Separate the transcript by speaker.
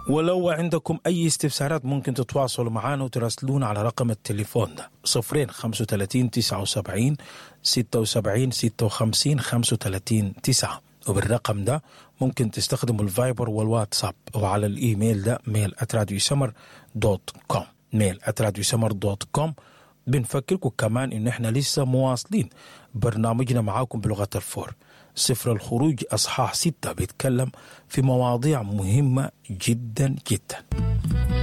Speaker 1: ولو عندكم أي استفسارات ممكن تتواصلوا معنا وتراسلونا على رقم التليفون ده صفرين خمسة وتلاتين تسعة وسبعين ستة وسبعين ستة وخمسين خمسة وتلاتين تسعة وبالرقم ده ممكن تستخدموا الفايبر والواتساب وعلى الإيميل ده ميل أتراديو سمر دوت كوم ميل أتراديو سمر دوت كوم بنفكركم كمان إن إحنا لسه مواصلين برنامجنا معاكم بلغة الفور سفر الخروج أصحاح ستة بيتكلم في مواضيع مهمة جدا جدا